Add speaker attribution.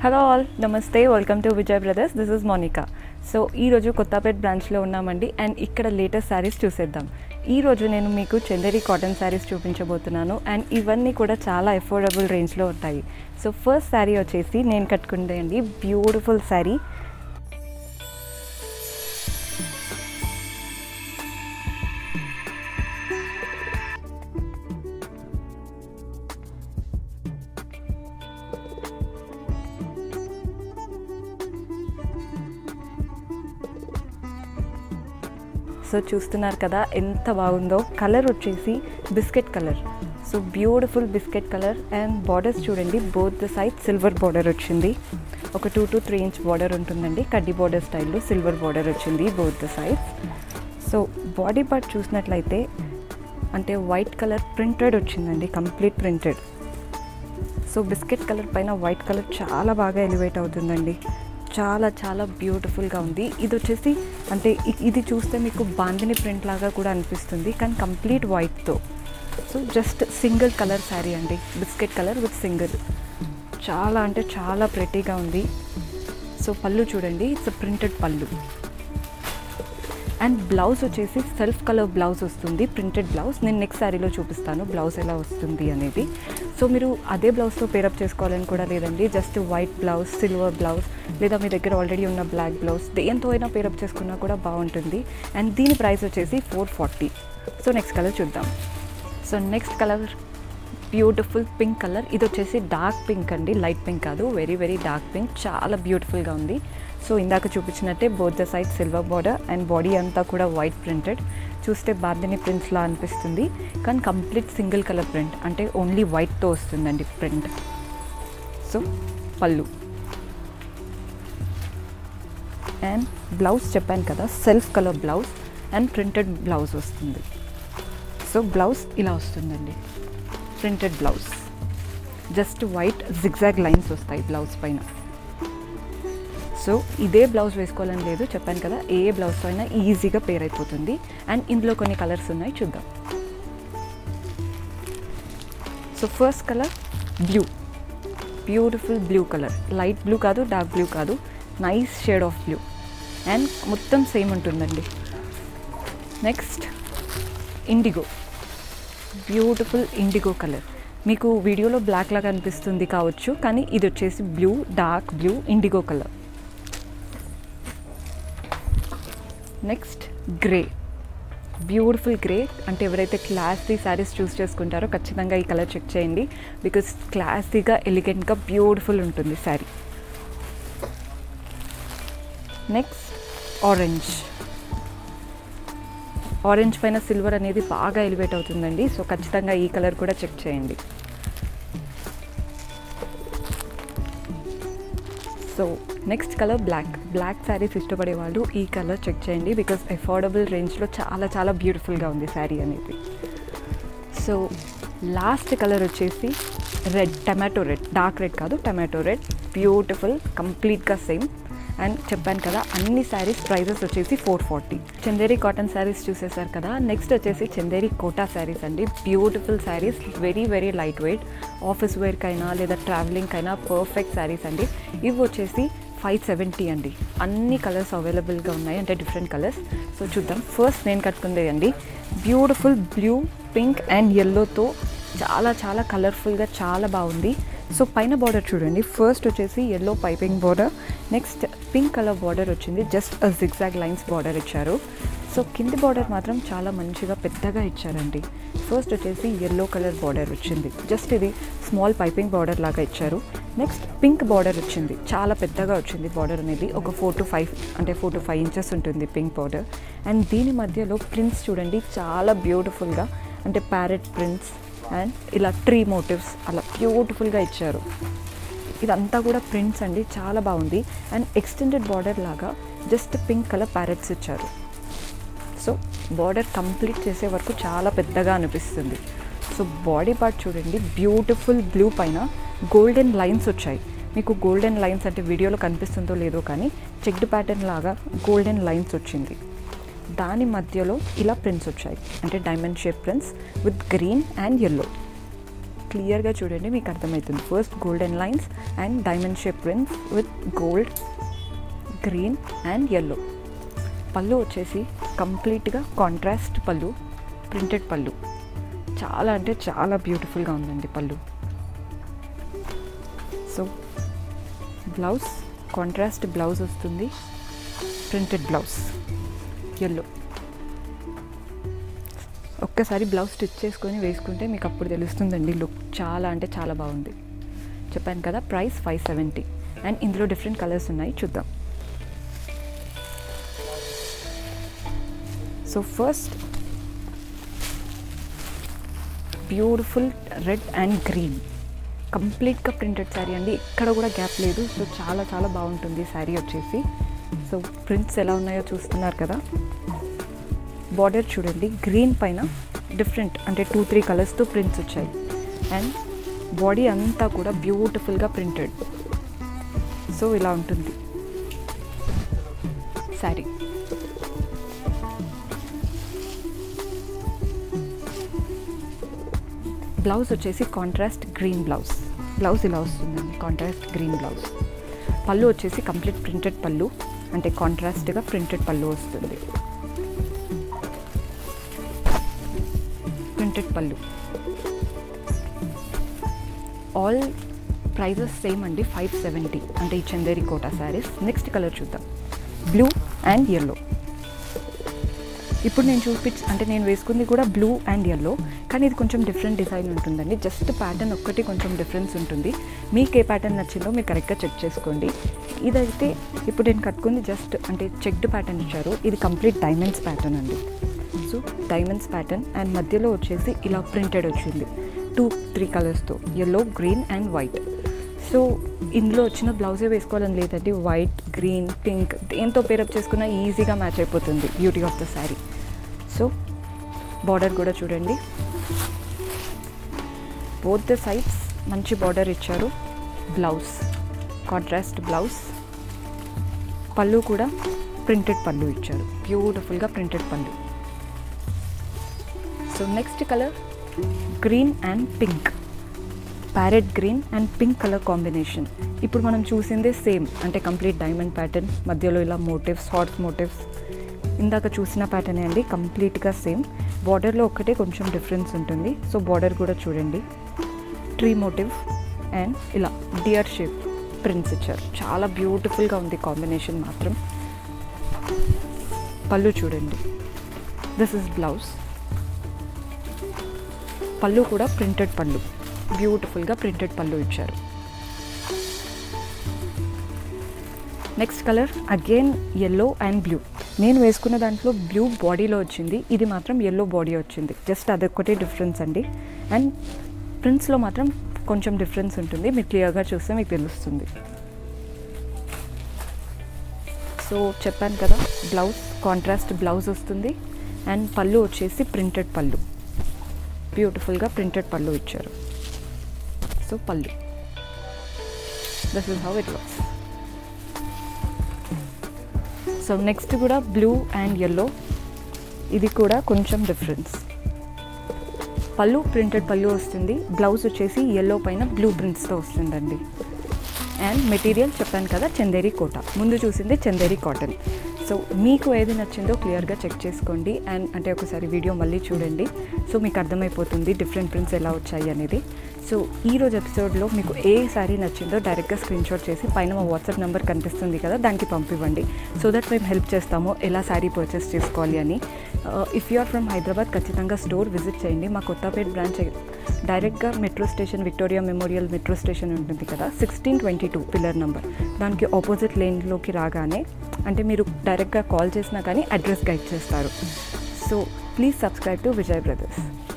Speaker 1: hello all నమస్తే welcome to Vijay brothers this is Monica so ఈరోజు కొత్తపేట బ్రాంచ్లో ఉన్నామండి అండ్ ఇక్కడ లేటెస్ట్ శారీస్ చూసేద్దాం ఈ రోజు నేను మీకు చందేరి కాటన్ శారీస్ చూపించబోతున్నాను అండ్ ఇవన్నీ కూడా చాలా అఫోర్డబుల్ రేంజ్లో ఉంటాయి సో ఫస్ట్ శారీ వచ్చేసి నేను కట్టుకుంటే అండి బ్యూటిఫుల్ శారీ సో చూస్తున్నారు కదా ఎంత బాగుందో కలర్ వచ్చేసి biscuit colour so beautiful biscuit colour and borders చూడండి both the side silver border వచ్చింది ఒక two to three inch border ఉంటుందండి కడ్డీ బార్డర్ స్టైల్లో సిల్వర్ బార్డర్ వచ్చింది both the sides so body part చూసినట్లయితే అంటే వైట్ కలర్ ప్రింటెడ్ వచ్చిందండి complete printed so biscuit colour పైన వైట్ కలర్ చాలా బాగా ఎలివేట్ అవుతుందండి చాలా చాలా బ్యూటిఫుల్గా ఉంది ఇది వచ్చేసి అంటే ఇ- ఇది చూస్తే మీకు బాందిని ప్రింట్ లాగా కూడా అనిపిస్తుంది కానీ కంప్లీట్ వైట్తో so just single colour sari అండి బిస్కెట్ కలర్ విత్ సింగిల్ చాలా అంటే చాలా ప్రెటీగా ఉంది సో పళ్ళు చూడండి it's printed pallu and blouse వచ్చేసి సెల్ఫ్ కలర్ బ్లౌజ్ వస్తుంది ప్రింటెడ్ బ్లౌజ్ నేను నెక్స్ట్ శారీలో చూపిస్తాను బ్లౌజ్ ఎలా వస్తుంది అనేది సో మీరు అదే బ్లౌజ్తో పేరప్ చేసుకోవాలని కూడా లేదండి just white blouse silver blouse లేదా మీ దగ్గర ఆల్రెడీ ఉన్న బ్లాక్ బ్లౌజ్ దేంతో అయినా పేరప్ చేసుకున్నా కూడా బాగుంటుంది అండ్ దీని ప్రైస్ వచ్చేసి four forty so next colour చూద్దాం so next colour beautiful pink colour ఇది వచ్చేసి డార్క్ పింక్ అండి లైట్ పింక్ కాదు వెరీ వెరీ డార్క్ పింక్ చాలా బ్యూటిఫుల్గా ఉంది సో ఇందాక చూపించినట్టే both the side silver border and body అంతా కూడా వైట్ ప్రింటెడ్ చూస్తే బార్దిని ప్రింట్స్లా అనిపిస్తుంది కానీ కంప్లీట్ సింగిల్ కలర్ ప్రింట్ అంటే ఓన్లీ వైట్తో వస్తుందండి print so pallu and blouse చెప్పాను కదా self colour blouse and printed blouse వస్తుంది సో బ్లౌజ్ ఇలా వస్తుందండి printed blouse just white zigzag lines వస్తాయి బ్లౌజ్ పైన సో ఇదే బ్లౌజ్ వేసుకోవాలని లేదు చెప్పాను కదా ఏ బ్లౌజ్తో అయినా ఈజీగా పేర్ అయిపోతుంది అండ్ ఇందులో కొన్ని కలర్స్ ఉన్నాయి చూద్దాం so first colour blue beautiful blue colour light blue కాదు డార్క్ బ్లూ కాదు nice shade of blue and మొత్తం సేమ్ ఉంటుందండి next indigo beautiful indigo colour మీకు వీడియోలో బ్లాక్ లాగా అనిపిస్తుంది కావచ్చు కానీ ఇది వచ్చేసి blue dark blue indigo colour next grey beautiful grey అంటే ఎవరైతే క్లాసీ శారీస్ చూస్ చేసుకుంటారో ఖచ్చితంగా ఈ కలర్ చెక్ చేయండి బికాస్ క్లాసీగా ఎలిగెంట్గా బ్యూటిఫుల్ ఉంటుంది శారీ నెక్స్ట్ ఆరెంజ్ ఆరెంజ్ పైన సిల్వర్ అనేది బాగా ఎలివేట్ అవుతుందండి సో ఖచ్చితంగా ఈ కలర్ కూడా చెక్ చేయండి so next colour black black saris ఇష్టపడే వాళ్ళు ఈ కలర్ చెక్ చేయండి బికాస్ అఫోర్డబుల్ రేంజ్లో చాలా చాలా బ్యూటిఫుల్గా ఉంది శారీ అనేది సో లాస్ట్ కలర్ వచ్చేసి red tomato red dark red కాదు టమాటో రెడ్ బ్యూటిఫుల్ కంప్లీట్గా సేమ్ అండ్ చెప్పాను కదా అన్ని శారీస్ ప్రైజెస్ వచ్చేసి four forty Chanderi cotton saris చూసేసారు కదా నెక్స్ట్ వచ్చేసి చందేరి కోటా శారీస్ అండి beautiful saris very very light weight office వేర్కైనా లేదా ట్రావెలింగ్కైనా పర్ఫెక్ట్ శారీస్ అండి ఇవి వచ్చేసి ఫైవ్ సెవెంటీ అండి అన్ని కలర్స్ అవైలబుల్గా ఉన్నాయి అంటే డిఫరెంట్ కలర్స్ సో చూద్దాం ఫస్ట్ నేను కట్టుకుంది అండి బ్యూటిఫుల్ బ్లూ పింక్ అండ్ ఎల్లోతో చాలా చాలా కలర్ఫుల్గా చాలా బాగుంది సో పైన బార్డర్ చూడండి ఫస్ట్ వచ్చేసి yellow piping border next pink colour border వచ్చింది జస్ట్ జిగ్జాగ్ లైన్స్ బార్డర్ ఇచ్చారు సో కింది బార్డర్ మాత్రం చాలా మంచిగా పెద్దగా ఇచ్చారండి ఫస్ట్ వచ్చేసి ఎల్లో కలర్ బార్డర్ వచ్చింది జస్ట్ ఇది స్మాల్ పైపింగ్ బార్డర్ లాగా ఇచ్చారు నెక్స్ట్ పింక్ బార్డర్ వచ్చింది చాలా పెద్దగా వచ్చింది బార్డర్ అనేది ఒక ఫోర్ టు ఫైవ్ అంటే ఫోర్ టు ఫైవ్ ఇంచెస్ ఉంటుంది పింక్ బార్డర్ అండ్ దీని మధ్యలో ప్రింట్స్ చూడండి చాలా బ్యూటిఫుల్గా అంటే ప్యారెట్ ప్రింట్స్ అండ్ ఇలా ట్రీ మోటివ్స్ అలా బ్యూటిఫుల్గా ఇచ్చారు ఇదంతా కూడా ప్రింట్స్ అండి చాలా బాగుంది అండ్ ఎక్స్టెండెడ్ బార్డర్ లాగా జస్ట్ పింక్ కలర్ ప్యారెట్స్ ఇచ్చారు సో బార్డర్ కంప్లీట్ చేసే వరకు చాలా పెద్దగా అనిపిస్తుంది సో బాడీ పార్ట్ చూడండి బ్యూటిఫుల్ బ్లూ పైన గోల్డెన్ లైన్స్ వచ్చాయి మీకు గోల్డెన్ లైన్స్ అంటే వీడియోలో కనిపిస్తుందో లేదో కానీ చెక్డ్ ప్యాటర్న్ లాగా గోల్డెన్ లైన్స్ వచ్చింది దాని మధ్యలో ఇలా ప్రింట్స్ వచ్చాయి అంటే diamond shape prints with green and yellow క్లియర్గా చూడండి మీకు అర్థమవుతుంది first golden lines and diamond shape prints with gold green and yellow pallu వచ్చేసి కంప్లీట్గా కాంట్రాస్ట్ పళ్ళు ప్రింటెడ్ పళ్ళు చాలా అంటే చాలా బ్యూటిఫుల్గా ఉందండి pallu so blouse contrast blouse వస్తుంది ప్రింటెడ్ బ్లౌజ్ ఎల్లో ఒక్కసారి బ్లౌజ్ స్టిచ్ చేసుకొని వేసుకుంటే మీకు అప్పుడు తెలుస్తుందండి లుక్ చాలా అంటే చాలా బాగుంది చెప్పాను కదా ప్రైస్ ఫైవ్ సెవెంటీ అండ్ ఇందులో డిఫరెంట్ కలర్స్ ఉన్నాయి చూద్దాం so first beautiful red and green కంప్లీట్గా ప్రింటెడ్ శారీ అండి ఎక్కడ కూడా గ్యాప్ లేదు సో చాలా చాలా బాగుంటుంది శారీ వచ్చేసి సో ప్రింట్స్ ఎలా ఉన్నాయో చూస్తున్నారు కదా బార్డర్ చూడండి గ్రీన్ పైన డిఫరెంట్ అంటే టూ త్రీ కలర్స్తో ప్రింట్స్ వచ్చాయి అండ్ బాడీ అంతా కూడా బ్యూటిఫుల్గా ప్రింటెడ్ సో ఇలా ఉంటుంది శారీ బ్లౌజ్ వచ్చేసి కాంట్రాస్ట్ గ్రీన్ బ్లౌజ్ బ్లౌజ్ ఇలా వస్తుందండి కాంట్రాస్ట్ గ్రీన్ బ్లౌజ్ పళ్ళు వచ్చేసి కంప్లీట్ ప్రింటెడ్ పళ్ళు అంటే కాంట్రాస్ట్గా ప్రింటెడ్ పళ్ళు వస్తుంది printed pallu all prices same అండి ఫైవ్ సెవెంటీ అంటే ఈ చందేరి కోటా శారీస్ నెక్స్ట్ కలర్ చూద్దాం బ్లూ అండ్ ఎల్లో ఇప్పుడు నేను చూపించ అంటే నేను వేసుకుంది కూడా బ్లూ అండ్ ఎల్లో కానీ ఇది కొంచెం డిఫరెంట్ డిజైన్ ఉంటుందండి జస్ట్ ప్యాటర్న్ ఒక్కటి కొంచెం డిఫరెన్స్ ఉంటుంది మీకు ఏ ప్యాటర్న్ నచ్చిందో మీరు కరెక్ట్గా చెక్ చేసుకోండి ఇదైతే ఇప్పుడు నేను కట్టుకుంది జస్ట్ అంటే చెక్డ్ ప్యాటర్న్ ఇచ్చారు ఇది కంప్లీట్ డైమండ్స్ ప్యాటర్న్ అండి సో డైమండ్స్ ప్యాటర్న్ అండ్ మధ్యలో వచ్చేసి ఇలా ప్రింటెడ్ వచ్చింది టూ త్రీ కలర్స్తో yellow green and white so ఇందులో వచ్చిన బ్లౌజే వేసుకోవాలని లేదండి వైట్ గ్రీన్ పింక్ దేంతో పేరప్ చేసుకున్నా ఈజీగా మ్యాచ్ అయిపోతుంది beauty of the sari so border కూడా చూడండి బోత్ ద సైడ్స్ మంచి బార్డర్ ఇచ్చారు బ్లౌజ్ కాంట్రాస్ట్ బ్లౌజ్ పళ్ళు కూడా ప్రింటెడ్ పళ్ళు ఇచ్చారు బ్యూటిఫుల్గా printed pallu so next colour green and pink parrot green and pink colour combination ఇప్పుడు మనం చూసిందే సేమ్ అంటే కంప్లీట్ డైమండ్ ప్యాటర్న్ మధ్యలో ఇలా మోటివ్స్ హార్ట్ మోటివ్స్ ఇందాక చూసిన ప్యాటర్నే అండి కంప్లీట్గా సేమ్ బార్డర్లో ఒక్కటే కొంచెం డిఫరెన్స్ ఉంటుంది సో బార్డర్ కూడా చూడండి ట్రీ మోటివ్ అండ్ ఇలా డియర్ షేప్ ప్రింట్స్ ఇచ్చారు చాలా బ్యూటిఫుల్గా ఉంది కాంబినేషన్ మాత్రం పళ్ళు చూడండి దిస్ ఇస్ బ్లౌజ్ పళ్ళు కూడా ప్రింటెడ్ పళ్ళు బ్యూటిఫుల్గా ప్రింటెడ్ పళ్ళు ఇచ్చారు next colour again yellow and blue నేను వేసుకున్న దాంట్లో బ్లూ బాడీలో వచ్చింది ఇది మాత్రం ఎల్లో బాడీ వచ్చింది జస్ట్ అదొక్కటే డిఫరెన్స్ అండి అండ్ ప్రింట్స్లో మాత్రం కొంచెం డిఫరెన్స్ ఉంటుంది మీరు క్లియర్గా చూస్తే మీకు తెలుస్తుంది సో చెప్పాను కదా బ్లౌజ్ కాంట్రాస్ట్ బ్లౌజ్ వస్తుంది అండ్ పళ్ళు వచ్చేసి ప్రింటెడ్ పళ్ళు బ్యూటిఫుల్గా ప్రింటెడ్ పళ్ళు ఇచ్చారు so pallu this is how it works so next కూడా బ్లూ అండ్ ఎల్లో ఇది కూడా కొంచెం డిఫరెన్స్ పళ్ళు ప్రింటెడ్ పళ్ళు వస్తుంది బ్లౌజ్ వచ్చేసి ఎల్లో పైన బ్లూ ప్రింట్స్తో వస్తుందండి అండ్ మెటీరియల్ చెప్పాను కదా చందేరి కోట ముందు చూసింది చందేరి కాటన్ సో మీకు ఏది నచ్చిందో క్లియర్గా చెక్ చేసుకోండి అండ్ అంటే ఒకసారి వీడియో మళ్ళీ చూడండి సో మీకు అర్థమైపోతుంది డిఫరెంట్ ప్రింట్స్ ఎలా వచ్చాయి అనేది సో ఈ రోజు ఎపిసోడ్లో మీకు ఏ శారీ నచ్చిందో డైరెక్ట్గా స్క్రీన్ షాట్ చేసి పైన మా వాట్సాప్ నెంబర్ కనిపిస్తుంది కదా దానికి పంపివ్వండి సో దట్ మేము హెల్ప్ చేస్తాము ఎలా శారీ పర్చేస్ చేసుకోవాలి అని if you are from Hyderabad ఖచ్చితంగా స్టోర్ విజిట్ చేయండి మా కొత్తపేట బ్రాంచ్ డైరెక్ట్గా metro station Victoria Memorial metro station ఉంటుంది కదా sixteen twenty two pillar number దానికి ఆపోజిట్ లేన్లోకి రాగానే అంటే మీరు డైరెక్ట్గా కాల్ చేసినా కానీ అడ్రస్ గైడ్ చేస్తారు so please subscribe to Vijay brothers